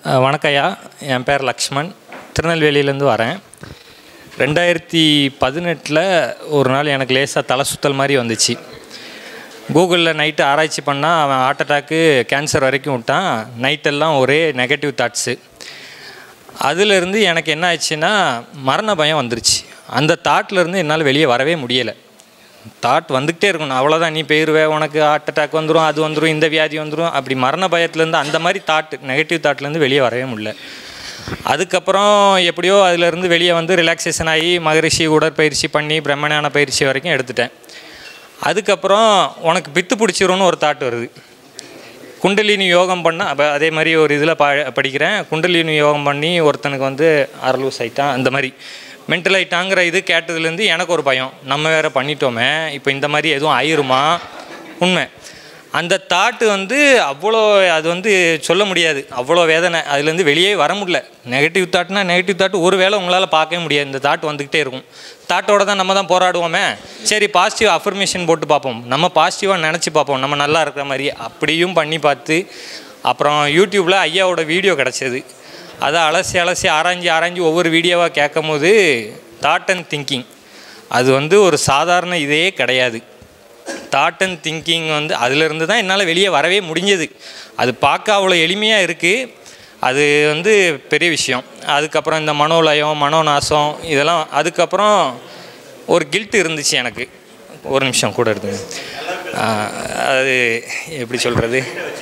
அஹ் வணக்கம் ஐயா என் பேர் லக்ஷ்மண் திருநெல்வேலியிலேருந்து வரேன் ரெண்டாயிரத்தி பதினெட்டில் ஒரு நாள் எனக்கு லேசாக தலை சுத்தல் மாதிரி வந்துச்சு கூகுளில் நைட்டு ஆராய்ச்சி பண்ணால் அவன் ஹார்ட் அட்டாக்கு கேன்சர் வரைக்கும் விட்டான் நைட்டெல்லாம் ஒரே நெகட்டிவ் தாட்ஸு அதிலிருந்து எனக்கு என்ன ஆச்சுன்னா மரண பயம் வந்துருச்சு அந்த தாட்லேருந்து என்னால் வெளியே வரவே முடியலை தாட் வந்துக்கிட்டே இருக்கணும் அவ்வளோதான் நீ போயிருவே உனக்கு ஹார்ட் அட்டாக் வந்துடும் அது வந்துடும் இந்த வியாதி வந்துடும் அப்படி மரண பயத்துலேருந்து அந்த மாதிரி தாட் நெகட்டிவ் தாட்லேருந்து வெளியே வரவே முடியல அதுக்கப்புறம் எப்படியோ அதிலேருந்து வெளியே வந்து ரிலாக்ஸேஷன் ஆகி மகரிஷி உடற்பயிற்சி பண்ணி பிரம்மஞான பயிற்சி வரைக்கும் எடுத்துட்டேன் அதுக்கப்புறம் உனக்கு பித்து பிடிச்சிரும்னு ஒரு தாட் வருது குண்டலினி யோகம் பண்ணால் அப்போ அதே மாதிரி ஒரு இதில் பா படிக்கிறேன் குண்டலினி யோகம் பண்ணி ஒருத்தனுக்கு வந்து அரலூஸ் ஆயிட்டான் அந்த மாதிரி மென்டல் ஆயிட்டாங்கிற இது கேட்டதுலேருந்து எனக்கு ஒரு பயம் நம்ம வேற பண்ணிட்டோமே இப்போ இந்த மாதிரி எதுவும் ஆயிருமா உண்மை அந்த தாட்டு வந்து அவ்வளோ அது வந்து சொல்ல முடியாது அவ்வளோ வேதனை அதுலேருந்து வெளியே வர முடியல நெகட்டிவ் தாட்னா நெகட்டிவ் தாட் ஒரு வேளை உங்களால் பார்க்கவே முடியாது இந்த தாட் வந்துக்கிட்டே இருக்கும் தாட்டோட தான் நம்ம தான் போராடுவோமே சரி பாசிட்டிவ் அஃபர்மேஷன் போட்டு பார்ப்போம் நம்ம பாசிட்டிவாக நினச்சி பார்ப்போம் நம்ம நல்லா இருக்கிற மாதிரி அப்படியும் பண்ணி பார்த்து அப்புறம் யூடியூப்பில் ஐயாவோட வீடியோ கிடச்சிது அதை அலசி அலசி ஆராய்ஞ்சி ஆராய்ஞ்சி ஒவ்வொரு வீடியோவாக கேட்கும் போது தாட் அண்ட் திங்கிங் அது வந்து ஒரு சாதாரண இதே கிடையாது தாட் அண்ட் திங்கிங் வந்து அதிலிருந்து தான் என்னால் வெளியே வரவே முடிஞ்சது அது பார்க்க அவ்வளோ எளிமையாக இருக்குது அது வந்து பெரிய விஷயம் அதுக்கப்புறம் இந்த மனோலயம் மனோநாசம் இதெல்லாம் அதுக்கப்புறம் ஒரு கில்ட் இருந்துச்சு எனக்கு ஒரு நிமிஷம் கூட எடுத்துங்க ஆஹ், அது எப்படி சொல்கிறது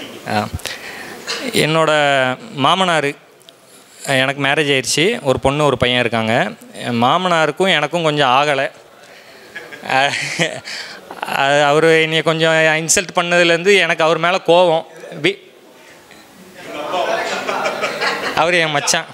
என்னோட மாமனார் எனக்கு மேரேஜ் ஆயிடுச்சு ஒரு பொண்ணு ஒரு பையன் இருக்காங்க என் மாமனாருக்கும் எனக்கும் கொஞ்சம் ஆகலை அவர் என்னைய கொஞ்சம் இன்சல்ட் பண்ணதுலேருந்து எனக்கு அவர் மேலே கோவம் பி அவர் என் மச்சான்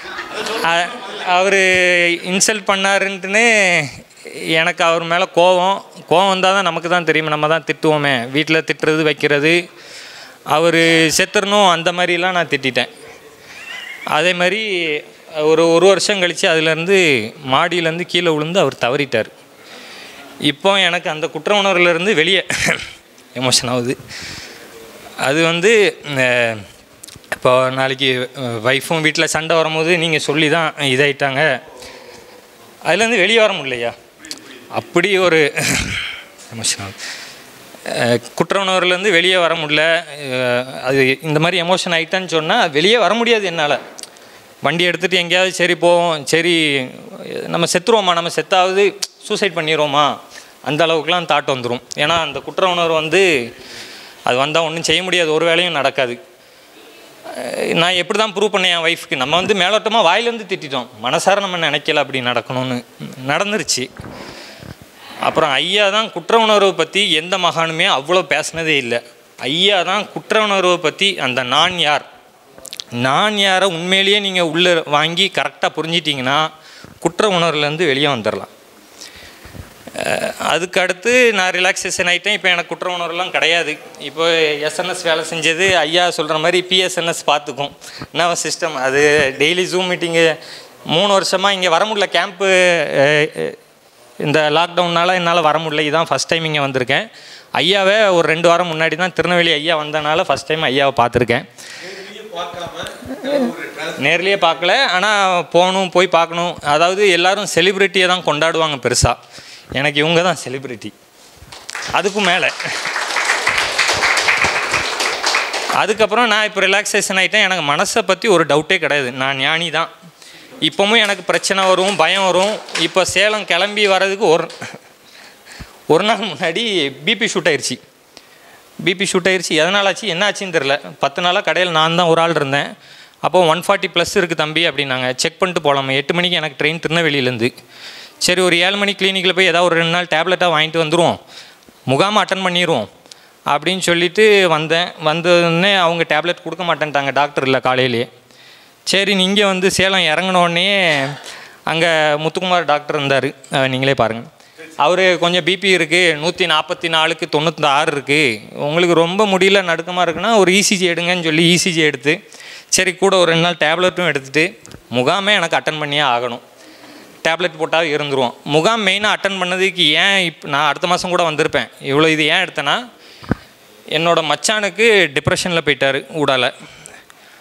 அவர் இன்சல்ட் பண்ணாருன்ட்டுன்னு எனக்கு அவர் மேலே கோவம் கோவம் வந்தால் தான் நமக்கு தான் தெரியும் நம்ம தான் திட்டுவோமே வீட்டில் திட்டுறது வைக்கிறது அவர் செத்துறணும் அந்த மாதிரிலாம் நான் திட்டிட்டேன் அதே மாதிரி ஒரு ஒரு வருஷம் கழித்து அதுலேருந்து மாடியிலேருந்து கீழே விழுந்து அவர் தவறிட்டார் இப்போ எனக்கு அந்த குற்ற உணர்வுலேருந்து வெளியே எமோஷன் ஆகுது அது வந்து அஹ், இப்போ நாளைக்கு ஒய்ஃபும் வீட்டில் சண்டை வரும்போது நீங்கள் சொல்லி தான் இதாயிட்டாங்க அதுலேருந்து வெளியே வர முடியலையா அப்படி ஒரு எமோஷன் ஆகுது அஹ், குற்ற உணர்வுலேருந்து வெளியே வர முடியல அஹ், அது இந்த மாதிரி எமோஷன் ஆகிட்டான்னு சொன்னால் வெளியே வர முடியாது என்னால் வண்டி எடுத்துகிட்டு எங்கேயாவது சரி போவோம் சரி நம்ம செத்துருவோமா நம்ம செத்தாவது சூசைட் பண்ணிடுவோமா அந்த அளவுக்குலாம் தாட் வந்துடும் ஏன்னா அந்த குற்ற உணர்வு வந்து அது வந்தால் ஒன்றும் செய்ய முடியாது ஒரு வேலையும் நடக்காது அஹ் நான் எப்படி தான் ப்ரூவ் பண்ணேன் என் ஒய்ஃப்க்கு நம்ம வந்து மேலோட்டமாக வாயிலேருந்து திட்டிட்டோம் மனசார நம்ம நினைக்கல அப்படி நடக்கணும்னு நடந்துருச்சு அப்புறம் ஐயா தான் குற்ற உணர்வை பற்றி எந்த மகானுமே அவ்வளோ பேசினதே இல்லை ஐயா தான் குற்ற உணர்வை பற்றி அந்த நான் யார் நான் யாரை உண்மையிலேயே நீங்கள் உள்ளே வாங்கி கரெக்டாக புரிஞ்சிட்டிங்கன்னா குற்ற உணர்வுலேருந்து வெளியே வந்துடலாம் அஹ் அதுக்கு அடுத்து நான் ரிலாக்ஸேஷன் ஆகிட்டேன் இப்போ எனக்கு குற்ற உணர்வுலாம் கிடையாது இப்போ எஸ்என்எஸ் வேலை செஞ்சது ஐயா சொல்கிற மாதிரி பிஎஸ்என்எஸ் பார்த்துக்கும் என்ன சிஸ்டம் அது டெய்லி ஜூம் மீட்டிங்கு மூணு வருஷமாக இங்கே வர முடியல கேம்ப்பு இந்த லாக்டவுனால் என்னால் வர முடியல இதான் ஃபஸ்ட் டைம் இங்கே வந்திருக்கேன் ஐயாவை ஒரு ரெண்டு வாரம் முன்னாடி தான் திருநெல்வேலி ஐயா வந்தனால ஃபஸ்ட் டைம் ஐயாவை பார்த்துருக்கேன் நேர்லேயே பார்க்கல ஆனால் போகணும் போய் பார்க்கணும் அதாவது எல்லாரும் செலிப்ரிட்டியை தான் கொண்டாடுவாங்க பெருசாக எனக்கு இவங்க தான் செலிப்ரிட்டி அதுக்கும் மேலே அதுக்கப்புறம் நான் இப்போ ரிலாக்ஸேஷன் ஆகிட்டேன் எனக்கு மனசை பற்றி ஒரு டவுட்டே கிடையாது நான் ஞானி தான் இப்போவும் எனக்கு பிரச்சனை வரும் பயம் வரும் இப்போ சேலம் கிளம்பி வர்றதுக்கு ஒரு ஒரு நாள் முன்னாடி பிபி ஷூட் ஆயிடுச்சு பிபி ஷூட் ஆயிடுச்சு எதனால் ஆச்சு என்ன ஆச்சுன்னு தெரில பத்து நாளாக கடையில் நான் தான் ஒரு ஆள் இருந்தேன் அப்போ ஒன் ஃபார்ட்டி ப்ளஸ் இருக்குது தம்பி அப்படின்னாங்க செக் பண்ணிட்டு போகலாமா எட்டு மணிக்கு எனக்கு ட்ரெயின் திருநெல்வேலியிலேருந்து சரி ஒரு ஏழு மணி கிளினிக்கில் போய் ஏதாவது ஒரு ரெண்டு நாள் டேப்லெட்டாக வாங்கிட்டு வந்துடுவோம் முகாமை அட்டன் பண்ணிடுவோம் அப்படின்னு சொல்லிட்டு வந்தேன் வந்தோடனே அவங்க டேப்லெட் கொடுக்க மாட்டேன்ட்டாங்க டாக்டர் இல்லை காலையிலேயே சரி நீங்கள் வந்து சேலம் இறங்கினோடனே அங்கே முத்துக்குமார் டாக்டர் இருந்தார் நீங்களே பாருங்கள் அவர் கொஞ்சம் பிபி இருக்குது நூற்றி நாற்பத்தி நாலுக்கு தொண்ணூற்றி ஆறு இருக்குது உங்களுக்கு ரொம்ப முடியல நடுக்கமாக இருக்குன்னா ஒரு இசிஜி எடுங்கன்னு சொல்லி இசிஜி எடுத்து சரி கூட ஒரு ரெண்டு நாள் டேப்லெட்டும் எடுத்துகிட்டு முகாமே எனக்கு அட்டன் பண்ணியே ஆகணும் டேப்லெட் போட்டால் இருந்துருவோம் முகாம் மெயினாக அட்டன் பண்ணதுக்கு ஏன் இப்போ நான் அடுத்த மாதம் கூட வந்திருப்பேன் இவ்வளோ இது ஏன் எடுத்தேன்னா என்னோட மச்சானுக்கு டிப்ரெஷனில் போயிட்டார் ஊடால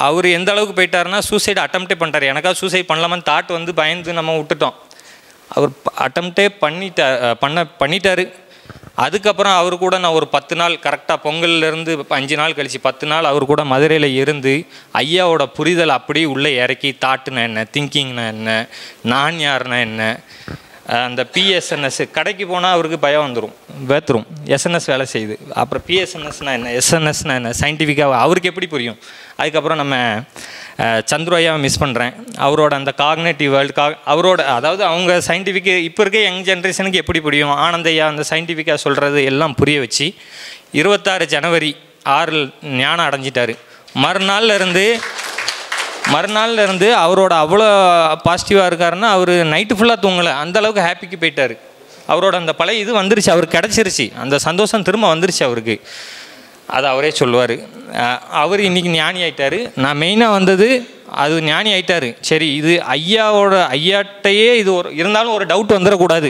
அவர் எந்த அளவுக்கு போயிட்டாருன்னா சூசைடு அட்டம்ப்டே பண்ணிட்டார் எனக்காக சூசைட் பண்ணலாமான்னு தாட் வந்து பயந்து நம்ம விட்டுட்டோம் அவர் அட்டம்ப்டே பண்ணிட்டா பண்ண பண்ணிட்டாரு அதுக்கப்புறம் அவர் கூட நான் ஒரு பத்து நாள் கரெக்டாக பொங்கல்லேருந்து அஞ்சு நாள் கழிச்சு பத்து நாள் அவர் கூட மதுரையில் இருந்து ஐயாவோட புரிதல் அப்படியே உள்ளே இறக்கி தாட்டுனா என்ன திங்கிங்னா என்ன நான் யாருன்னா என்ன அஹ் அந்த பிஎஸ்என்எஸ் கடைக்கு போனால் அவருக்கு பயம் வந்துடும் வேத்துரும் எஸ்என்எஸ் வேலை செய்யுது அப்புறம் பிஎஸ்என்எஸ்னா என்ன எஸ்என்எஸ்னா என்ன சயின்டிஃபிக்காக அவருக்கு எப்படி புரியும் அதுக்கப்புறம் நம்ம அஹ், சந்துரு ஐயாவை மிஸ் பண்ணுறேன் அவரோட அந்த காக்னேட்டிவ் வேர்ல்டு கா அவரோட அதாவது அவங்க சயின்டிஃபிக் இப்போ இருக்க யங் ஜென்ரேஷனுக்கு எப்படி புரியும் ஆனந்த் ஐயா அந்த சயின்டிஃபிக்காக சொல்கிறது எல்லாம் புரிய வச்சு இருபத்தாறு ஜனவரி ஆறில் ஞானம் அடைஞ்சிட்டாரு மறுநாள்ல இருந்து மறுநாள்ல இருந்து அவரோட அவ்வளோ பாசிட்டிவாக இருக்காருன்னா அவர் நைட்டு ஃபுல்லாக தூங்கலை அந்த அளவுக்கு ஹாப்பிக்கு போயிட்டார் அவரோட அந்த பழைய இது வந்துருச்சு அவருக்கு கிடச்சிருச்சு அந்த சந்தோஷம் திரும்ப வந்துருச்சு அவருக்கு அது அவரே சொல்லுவார் அவர் இன்றைக்கி ஞானி ஆயிட்டாரு நான் மெயினாக வந்தது அது ஞானி ஆயிட்டாரு சரி இது ஐயாவோட ஐயாட்டையே இது ஒரு இருந்தாலும் ஒரு டவுட் வந்துடக்கூடாது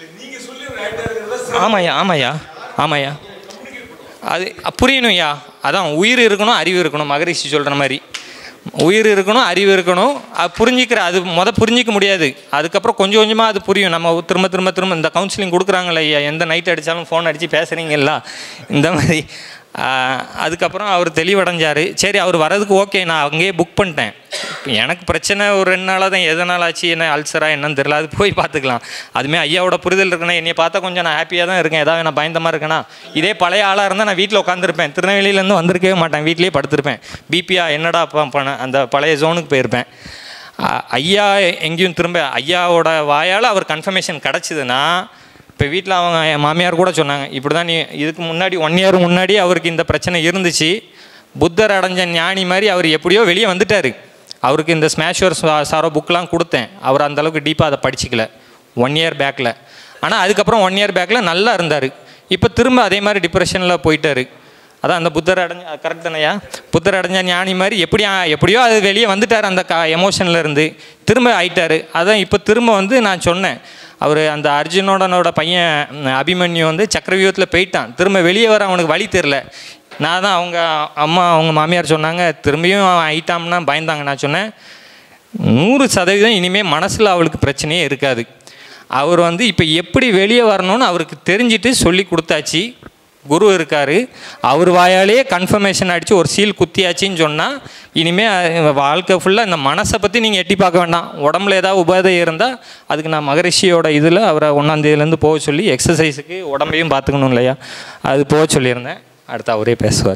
ஆமாய்யா ஆமாய்யா ஆமாய்யா அது புரியணும் ஐயா அதான் உயிர் இருக்கணும் அறிவு இருக்கணும் மகரிஷி சொல்கிற மாதிரி உயிர் இருக்கணும் அறிவு இருக்கணும் அது புரிஞ்சிக்கிற அது முத புரிஞ்சிக்க முடியாது அதுக்கப்புறம் கொஞ்சம் கொஞ்சமாக அது புரியும் நம்ம திரும்ப திரும்ப திரும்ப இந்த கவுன்சிலிங் கொடுக்குறாங்களே ஐயா எந்த நைட் அடித்தாலும் ஃபோன் அடித்து பேசுகிறீங்களா இந்த மாதிரி ஆஹ், அதுக்கப்புறம் அவர் தெளிவடைஞ்சார் சரி அவர் வரதுக்கு ஓகே நான் அங்கேயே புக் பண்ணிட்டேன் எனக்கு பிரச்சனை ஒரு ரெண்டு நாளாக தான் எதனால் ஆச்சு என்ன அல்சரா என்னன்னு தெரியல அது போய் பார்த்துக்கலாம் அதுமே ஐயாவோட புரிதல் இருக்குன்னா என்னைய பார்த்தா கொஞ்சம் நான் ஹாப்பியாக தான் இருக்கேன் ஏதாவது நான் பயந்த மாதிரி இருக்கேனா இதே பழைய ஆளாக இருந்தால் நான் வீட்டில் உட்காந்துருப்பேன் திருநெல்வேலியிலேருந்து வந்திருக்கவே மாட்டேன் வீட்லேயே படுத்திருப்பேன் பிபியா என்னடா ப- பண்ண அந்த பழைய ஜோனுக்கு போயிருப்பேன் அ- ஐயா எங்கேயும் திரும்ப ஐயாவோட வாயால் அவர் கன்ஃபர்மேஷன் கிடச்சிதுன்னா இப்போ வீட்டில் அவங்க என் மாமியார் கூட சொன்னாங்க இப்படி தான் நீ இதுக்கு முன்னாடி ஒன் இயர் முன்னாடி அவருக்கு இந்த பிரச்சனை இருந்துச்சு புத்தர் அடைஞ்ச ஞானி மாதிரி அவர் எப்படியோ வெளியே வந்துட்டார் அவருக்கு இந்த ஸ்மாஷர் சாரோ புக்கெலாம் கொடுத்தேன் அவர் அந்த அளவுக்கு டீப்பாக அதை படிச்சிக்கல ஒன் இயர் பேக்கில் ஆனால் அதுக்கப்புறம் ஒன் இயர் பேக்கில் நல்லா இருந்தார் இப்போ திரும்ப அதே மாதிரி டிப்ரெஷனில் போயிட்டாரு அதான் அந்த புத்தர் அடைஞ்ச கரெக்ட் தானையா புத்தர் அடைஞ்ச ஞானி மாதிரி எப்படி எப்படியோ அது வெளியே வந்துட்டார் அந்த க எமோஷனில் இருந்து திரும்ப ஆயிட்டாரு அதான் இப்போ திரும்ப வந்து நான் சொன்னேன் அவர் அந்த அர்ஜுனோடனோட பையன் ம், அபிமன்யு வந்து சக்கரவியூகத்தில் போயிட்டான் திரும்ப வெளியே வர அவனுக்கு வழி தெரில நான் தான் அவங்க அம்மா அவங்க மாமியார் சொன்னாங்க திரும்பியும் அவன் ஆயிட்டாம்னா பயந்தாங்க நான் சொன்னேன் நூறு சதவீதம் இனிமேல் மனசில் அவளுக்கு பிரச்சனையே இருக்காது அவர் வந்து இப்போ எப்படி வெளியே வரணும்னு அவருக்கு தெரிஞ்சிட்டு சொல்லி கொடுத்தாச்சு குரு இருக்கார் அவர் வாயாலேயே கன்ஃபர்மேஷன் அடித்து ஒரு சீல் குத்தியாச்சின்னு சொன்னால் இனிமேல் வாழ்க்கை ஃபுல்லாக இந்த மனசை பற்றி நீங்கள் எட்டி பார்க்க வேண்டாம் உடம்புல ஏதாவது உபாதை இருந்தால் அதுக்கு நான் மகரிஷியோட இதில் அவரை ஒன்றாந்தேதியிலேருந்து போக சொல்லி எக்ஸசைஸுக்கு உடம்பையும் பார்த்துக்கணும் இல்லையா அது போக சொல்லியிருந்தேன் அடுத்து அவரே பேசுவார்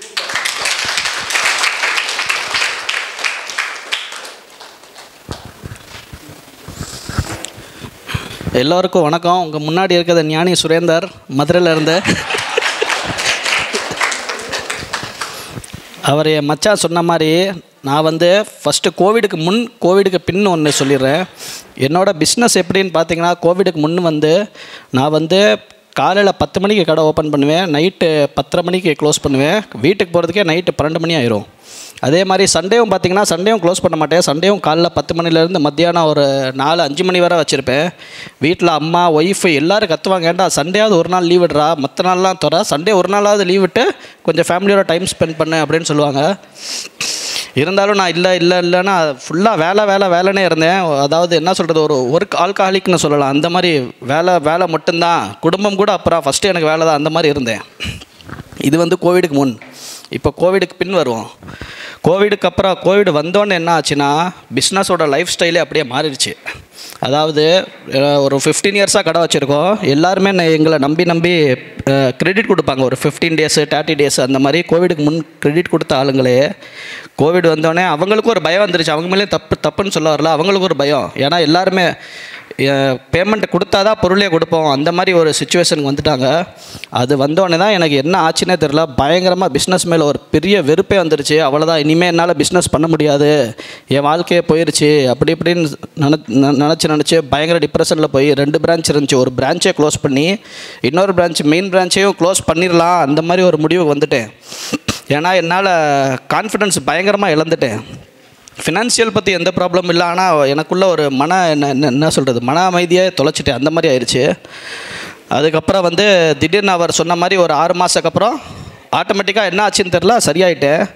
எல்லோருக்கும் வணக்கம் உங்கள் முன்னாடி இருக்கிறது ஞானி சுரேந்தர் மதுரையில் இருந்து அவர் என் மச்சான் சொன்ன மாதிரி நான் வந்து ஃபஸ்ட்டு கோவிடுக்கு முன் கோவிடுக்கு பின் ஒன்று சொல்லிடுறேன் என்னோடய பிஸ்னஸ் எப்படின்னு பார்த்தீங்கன்னா கோவிடுக்கு முன் வந்து நான் வந்து காலையில் பத்து மணிக்கு கடை ஓப்பன் பண்ணுவேன் நைட்டு பத்தரை மணிக்கு க்ளோஸ் பண்ணுவேன் வீட்டுக்கு போகிறதுக்கே நைட்டு பன்னெண்டு மணி ஆயிரும் அதே மாதிரி சண்டேவும் பார்த்தீங்கன்னா சண்டேவும் க்ளோஸ் பண்ண மாட்டேன் சண்டேவும் காலைல பத்து மணிலேருந்து மத்தியானம் ஒரு நாலு அஞ்சு மணி வரை வச்சுருப்பேன் வீட்டில் அம்மா ஒய்ஃபு எல்லோரும் கத்துவாங்க ஏன்டா சண்டேயாவது ஒரு நாள் லீவ் விடுறா மற்ற நாள்லாம் தர சண்டே ஒரு நாளாவது லீவ் விட்டு கொஞ்சம் ஃபேமிலியோட டைம் ஸ்பெண்ட் பண்ணு அப்படின்னு சொல்லுவாங்க இருந்தாலும் நான் இல்லை இல்லை இல்லைன்னா ஃபுல்லாக வேலை வேலை வேலைனே இருந்தேன் அதாவது என்ன சொல்கிறது ஒரு ஒர்க் ஆல்கஹாலிக்னு சொல்லலாம் அந்த மாதிரி வேலை வேலை மட்டும்தான் குடும்பம் கூட அப்புறம் ஃபஸ்ட்டு எனக்கு வேலை தான் அந்த மாதிரி இருந்தேன் இது வந்து கோவிடுக்கு முன் இப்போ கோவிடுக்கு பின் வருவோம் கோவிடுக்கு அப்புறம் கோவிட் வந்தோன்னே என்ன ஆச்சுன்னா பிஸ்னஸோட லைஃப் ஸ்டைலே அப்படியே மாறிடுச்சு அதாவது அஹ், ஒரு ஃபிஃப்டீன் இயர்ஸாக கடை வச்சுருக்கோம் எல்லாருமே ந- எங்களை நம்பி நம்பி கிரெடிட் கொடுப்பாங்க ஒரு ஃபிஃப்டீன் டேஸு தேர்ட்டி டேஸ் அந்த மாதிரி கோவிடுக்கு முன் கிரெடிட் கொடுத்த ஆளுங்களே கோவிட் வந்தோடனே அவங்களுக்கும் ஒரு பயம் வந்துருச்சு அவங்க மேலே தப்பு தப்புன்னு சொல்ல வரல அவங்களுக்கும் ஒரு பயம் ஏன்னா எல்லாருமே பேமெண்ட் கொடுத்தா தான் பொருளே கொடுப்போம் அந்த மாதிரி ஒரு சுச்சுவேஷனுக்கு வந்துட்டாங்க அது வந்தோடனே தான் எனக்கு என்ன ஆச்சுன்னே தெரில பயங்கரமாக பிஸ்னஸ் மேலே ஒரு பெரிய வெறுப்பே வந்துருச்சு அவ்வளோதான் இனிமேல் என்னால் பிஸ்னஸ் பண்ண முடியாது என் வாழ்க்கையே போயிருச்சு அப்படி இப்படின்னு நின நினச்சி நினச்சி பயங்கர டிப்ரெஷனில் போய் ரெண்டு பிரான்ச் இருந்துச்சு ஒரு பிரான்ச்சே க்ளோஸ் பண்ணி இன்னொரு பிரான்ச் மெயின் பிரான்ச்சையும் க்ளோஸ் பண்ணிடலாம் அந்த மாதிரி ஒரு முடிவுக்கு வந்துட்டேன் ஏன்னா என்னால் கான்ஃபிடன்ஸ் பயங்கரமாக இழந்துட்டேன் ஃபினான்ஷியல் பற்றி எந்த ப்ராப்ளம் இல்லை ஆனால் எனக்குள்ள ஒரு மன என்ன என்ன- என்ன சொல்கிறது மன அமைதியை தொலைச்சிட்டேன் அந்த மாதிரி ஆயிடுச்சு அதுக்கப்புறம் வந்து திடீர்னு அவர் சொன்ன மாதிரி ஒரு ஆறு மாதத்துக்கு அப்புறம் ஆட்டோமேட்டிக்காக என்ன ஆச்சுன்னு தெரில சரியாயிட்டேன்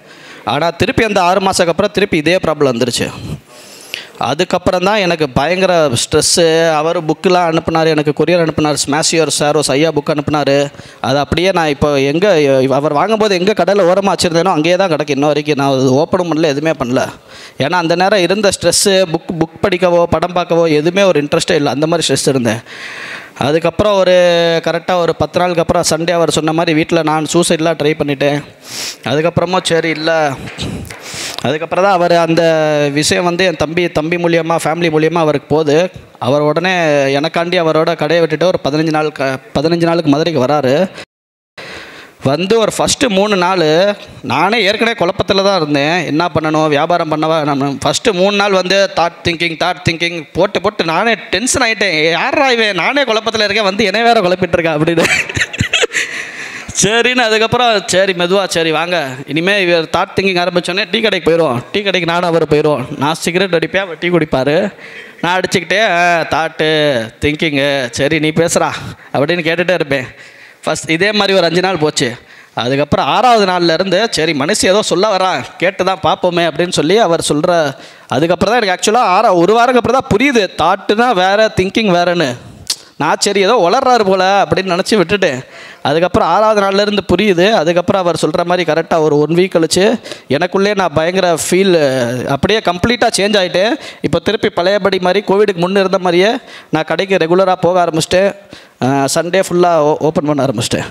ஆனால் திருப்பி அந்த ஆறு மாதத்துக்கு அப்புறம் திருப்பி இதே ப்ராப்ளம் வந்துருச்சு அதுக்கப்புறம் தான் எனக்கு பயங்கர ஸ்ட்ரெஸ்ஸு அவர் புக்கெலாம் அனுப்புனார் எனக்கு கொரியர் அனுப்புனார் ஸ்மாஷியர் சாரோஸ் ஐயா புக் அனுப்புனார் அது அப்படியே நான் இப்போ எங்கே அவர் வாங்கும்போது எங்கே கடையில் ஓரமாக வச்சுருந்தேனோ அங்கேயே தான் கிடக்கு இன்ன வரைக்கும் நான் அது ஓப்பனும் பண்ணல எதுவுமே பண்ணல ஏன்னா அந்த நேரம் இருந்த ஸ்ட்ரெஸ்ஸு புக் புக் படிக்கவோ படம் பார்க்கவோ எதுவுமே ஒரு இன்ட்ரெஸ்ட்டே இல்லை அந்த மாதிரி ஸ்ட்ரெஸ் இருந்தேன் அதுக்கப்புறம் ஒரு கரெக்டாக ஒரு பத்து நாளுக்கு அப்புறம் சண்டே அவர் சொன்ன மாதிரி வீட்டில் நான் சூசைட்லாம் ட்ரை பண்ணிட்டேன் அதுக்கப்புறமா சரி இல்லை அதுக்கப்புறம் தான் அவர் அந்த விஷயம் வந்து என் தம்பி தம்பி மூலியமாக ஃபேமிலி மூலியமாக அவருக்கு போகுது அவர் உடனே எனக்காண்டி அவரோட கடையை விட்டுட்டு ஒரு பதினஞ்சு நாள் க பதினஞ்சு நாளுக்கு மதுரைக்கு வராரு வந்து ஒரு ஃபஸ்ட்டு மூணு நாள் நானே ஏற்கனவே குழப்பத்தில் தான் இருந்தேன் என்ன பண்ணணும் வியாபாரம் பண்ணவா நம்ம ஃபஸ்ட்டு மூணு நாள் வந்து தாட் திங்கிங் தாட் திங்கிங் போட்டு போட்டு நானே டென்ஷன் ஆகிட்டேன் யாரா இவன் நானே குழப்பத்தில் இருக்கேன் வந்து என்னை வேற குழப்பிட்டு இருக்கேன் அப்படின்னு சரின்னு அதுக்கப்புறம் சரி மெதுவாக சரி வாங்க இனிமேல் இவர் தாட் திங்கிங் ஆரம்பித்தோடனே டீ கடைக்கு போயிடுவோம் டீ கடைக்கு நானும் அவர் போயிடுவோம் நான் சிகரெட் அடிப்பேன் அவர் டீ குடிப்பார் நான் அடிச்சுக்கிட்டே தாட்டு திங்கிங்கு சரி நீ பேசுகிறா அப்படின்னு கேட்டுகிட்டே இருப்பேன் ஃபஸ்ட் இதே மாதிரி ஒரு அஞ்சு நாள் போச்சு அதுக்கப்புறம் ஆறாவது நாள்ல இருந்து சரி மனுஷி ஏதோ சொல்ல வரான் கேட்டு தான் பார்ப்போமே அப்படின்னு சொல்லி அவர் சொல்கிற அதுக்கப்புறம் தான் எனக்கு ஆக்சுவலாக ஆறா ஒரு வாரத்துக்கு அப்புறம் தான் புரியுது தாட்டுனா வேறு திங்கிங் வேறுன்னு நான் சரி ஏதோ வளர்றாரு போல அப்படின்னு நினச்சி விட்டுட்டேன் அதுக்கப்புறம் ஆறாவது நாள்லேருந்து புரியுது அதுக்கப்புறம் அவர் சொல்கிற மாதிரி கரெக்டாக ஒரு ஒன் வீக் கழிச்சு எனக்குள்ளே நான் பயங்கர ஃபீல் அப்படியே கம்ப்ளீட்டாக சேஞ்ச் ஆகிட்டேன் இப்போ திருப்பி பழையபடி மாதிரி கோவிடுக்கு முன்னே இருந்த மாதிரியே நான் கடைக்கு ரெகுலராக போக ஆரம்பிச்சிட்டேன் சண்டே ஃபுல்லாக ஓப்பன் பண்ண ஆரம்பிச்சிட்டேன்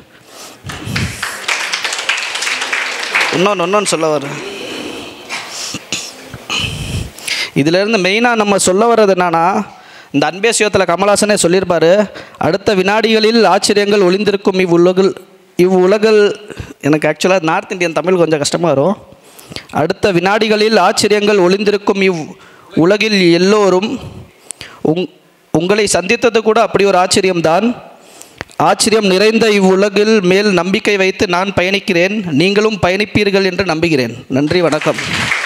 இன்னொன்று இன்னொன்று சொல்ல வரேன் இதிலேருந்து மெயினாக நம்ம சொல்ல வர்றது என்னன்னா இந்த அன்பே சிவத்தில் கமலாசனே சொல்லியிருப்பார் அடுத்த வினாடிகளில் ஆச்சரியங்கள் ஒளிந்திருக்கும் இவ்வுலகில் இவ்வுலகில் எனக்கு ஆக்சுவலாக நார்த் இந்தியன் தமிழ் கொஞ்சம் கஷ்டமாக வரும் அடுத்த வினாடிகளில் ஆச்சரியங்கள் ஒளிந்திருக்கும் இவ் உலகில் எல்லோரும் உங் உங்களை சந்தித்தது கூட அப்படி ஒரு ஆச்சரியம்தான் ஆச்சரியம் நிறைந்த இவ்வுலகில் மேல் நம்பிக்கை வைத்து நான் பயணிக்கிறேன் நீங்களும் பயணிப்பீர்கள் என்று நம்புகிறேன் நன்றி வணக்கம்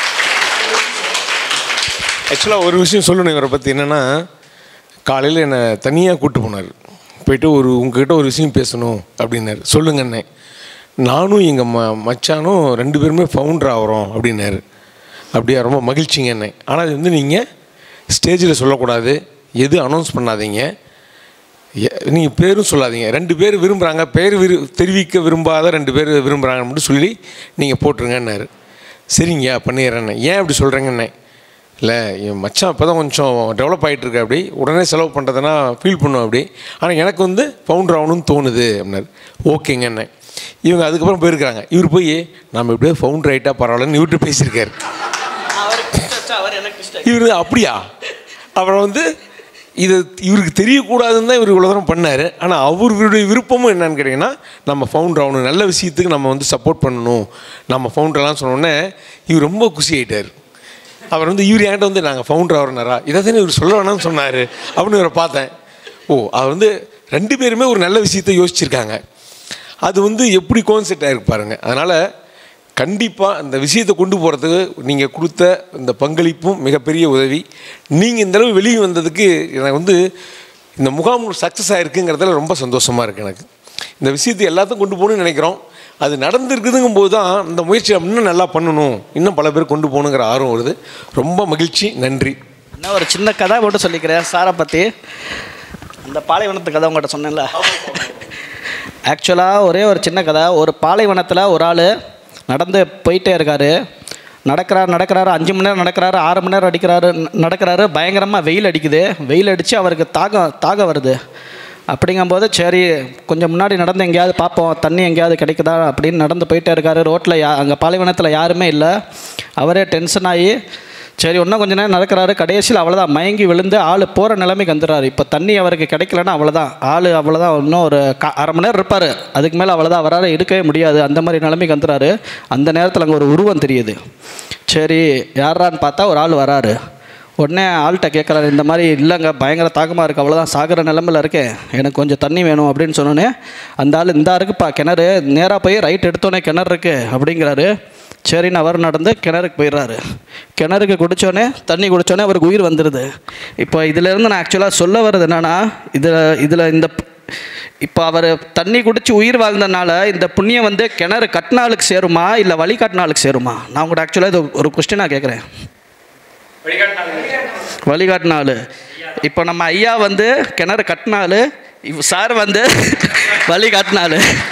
ஆக்சுவலாக ஒரு விஷயம் சொல்லணும் இவரை பற்றி என்னென்னா காலையில் என்னை தனியாக கூப்பிட்டு போனார் போயிட்டு ஒரு உங்ககிட்ட ஒரு விஷயம் பேசணும் அப்படின்னாரு சொல்லுங்க அண்ணே நானும் எங்கள் ம மச்சானும் ரெண்டு பேருமே ஃபவுண்டர் ஆகிறோம் அப்படின்னாரு அப்படியா ரொம்ப மகிழ்ச்சிங்க அண்ணே ஆனால் அது வந்து நீங்கள் ஸ்டேஜில் சொல்லக்கூடாது எது அனௌன்ஸ் பண்ணாதீங்க நீங்கள் பேரும் சொல்லாதீங்க ரெண்டு பேர் விரும்புகிறாங்க பேர் விரு தெரிவிக்க விரும்பாத ரெண்டு பேர் விரும்புகிறாங்கன்னு மட்டும் சொல்லி நீங்கள் போட்டுருங்கன்னாரு சரிங்கய்யா பண்ணிடுறேண்ணே ஏன் அப்படி சொல்கிறேங்கண்ணே இல்லை என் மச்சான் இப்போ தான் கொஞ்சம் டெவலப் ஆகிட்டு இருக்கு அப்படி உடனே செலவு பண்ணுறதுனா ஃபீல் பண்ணும் அப்படி ஆனால் எனக்கு வந்து ஃபவுண்டர் ஆகணும்னு தோணுது அப்படின்னாரு ஓகேங்கண்ணே இவங்க அதுக்கப்புறம் போயிருக்கிறாங்க இவர் போய் நம்ம எப்படியோ ஃபவுண்டர் ஆகிட்டா பரவாயில்லன்னு இவர்கிட்ட பேசியிருக்காரு இவர் அப்படியா அப்புறம் வந்து இது இவருக்கு தெரியக்கூடாதுன்னு தான் இவர் இவ்வளோ தூரம் பண்ணார் ஆனால் அவருடைய விருப்பமும் என்னன்னு கேட்டிங்கன்னா நம்ம ஃபவுண்டர் ஆகணும் நல்ல விஷயத்துக்கு நம்ம வந்து சப்போர்ட் பண்ணணும் நம்ம ஃபவுண்டர்லாம் சொன்னோடனே இவர் ரொம்ப குஷி ஆகிட்டார் அவர் வந்து இவர் என்கிட்ட வந்து நாங்கள் ஃபவுண்டர் ஆகிறனாரா இதை தானே இவர் சொல்ல வேணாம்னு சொன்னார் அப்படின்னு இவரை பார்த்தேன் ஓ அவர் வந்து ரெண்டு பேருமே ஒரு நல்ல விஷயத்தை யோசிச்சிருக்காங்க அது வந்து எப்படி கோன்செப்ட் ஆகிருக்கு பாருங்கள் அதனால் கண்டிப்பாக இந்த விஷயத்தை கொண்டு போகிறதுக்கு நீங்கள் கொடுத்த இந்த பங்களிப்பும் மிகப்பெரிய உதவி நீங்கள் இந்த அளவு வெளியே வந்ததுக்கு எனக்கு வந்து இந்த முகாம் சக்ஸஸ் ஆகிருக்குங்கிறதுல ரொம்ப சந்தோஷமாக இருக்குது எனக்கு இந்த விஷயத்தை எல்லாத்தையும் கொண்டு போகணும்னு நினைக்கிறோம் அது நடந்திருக்குதுங்கும் போது தான் இந்த முயற்சி இன்னும் நல்லா பண்ணணும் இன்னும் பல பேர் கொண்டு போகணுங்கிற ஆர்வம் வருது ரொம்ப மகிழ்ச்சி நன்றி என்ன ஒரு சின்ன கதை மட்டும் சொல்லிக்கிறேன் சாரை பற்றி அந்த பாலைவனத்து கதை உங்கள்கிட்ட சொன்னேன்ல ஆக்சுவலாக ஒரே ஒரு சின்ன கதை ஒரு பாலைவனத்தில் ஒரு ஆள் நடந்து போயிட்டே இருக்காரு நடக்கிறாரு நடக்கிறாரு அஞ்சு மணி நேரம் நடக்கிறாரு ஆறு மணி நேரம் அடிக்கிறாரு ந- நடக்கிறாரு பயங்கரமாக வெயில் அடிக்குது வெயில் அடித்து அவருக்கு தாகம் தாகம் வருது அப்படிங்கும்போது சரி கொஞ்சம் முன்னாடி நடந்து எங்கேயாவது பார்ப்போம் தண்ணி எங்கேயாவது கிடைக்குதா அப்படின்னு நடந்து போயிட்டே இருக்காரு ரோட்டில் யா அங்கே பாலைவனத்தில் யாருமே இல்லை அவரே டென்ஷன் ஆகி சரி இன்னும் கொஞ்ச நேரம் நடக்கிறாரு கடைசியில் அவ்வளோதான் மயங்கி விழுந்து ஆள் போகிற நிலைமைக்கு வந்துடுறாரு இப்போ தண்ணி அவருக்கு கிடைக்கலன்னா அவ்வளோதான் ஆள் அவ்வளோதான் இன்னும் ஒரு கா அரை மணி நேரம் இருப்பார் அதுக்கு மேலே அவ்வளோதான் அவரால் எடுக்கவே முடியாது அந்த மாதிரி நிலைமைக்கு வந்துடுறாரு அந்த நேரத்தில் அங்கே ஒரு உருவம் தெரியுது சரி யாரான்னு பார்த்தா ஒரு ஆள் வராரு உடனே ஆள்கிட்ட கேட்குறாரு இந்த மாதிரி இல்லைங்க பயங்கர தாக்கமாக இருக்குது அவ்வளோதான் சாகிற நிலமையில் இருக்கேன் எனக்கு கொஞ்சம் தண்ணி வேணும் அப்படின்னு சொன்னோன்னே அந்த ஆள் இந்த இருக்குப்பா கிணறு நேராக போய் ரைட் எடுத்தோடனே கிணறு இருக்குது அப்படிங்கிறாரு சரின்னு அவர் நடந்து கிணறுக்கு போயிடுறாரு கிணறுக்கு குடித்தோடனே தண்ணி குடித்தோடனே அவருக்கு உயிர் வந்துடுது இப்போ இதிலேருந்து நான் ஆக்சுவலாக சொல்ல வர்றது என்னென்னா இதில் இதில் இந்த இப்போ அவர் தண்ணி குடிச்சு உயிர் வாழ்ந்தனால இந்த புண்ணியம் வந்து கிணறு கட்டினாளுக்கு சேருமா இல்லை வழி காட்டினாளுக்கு சேருமா நான் உங்கள்கிட்ட ஆக்சுவலாக இது ஒரு கொஸ்டினாக கேட்குறேன் வழிகாட்டினாள் இப்போ நம்ம ஐயா வந்து கிணறு கட்டினாலு இவ் சார் வந்து வழி காட்டினாலு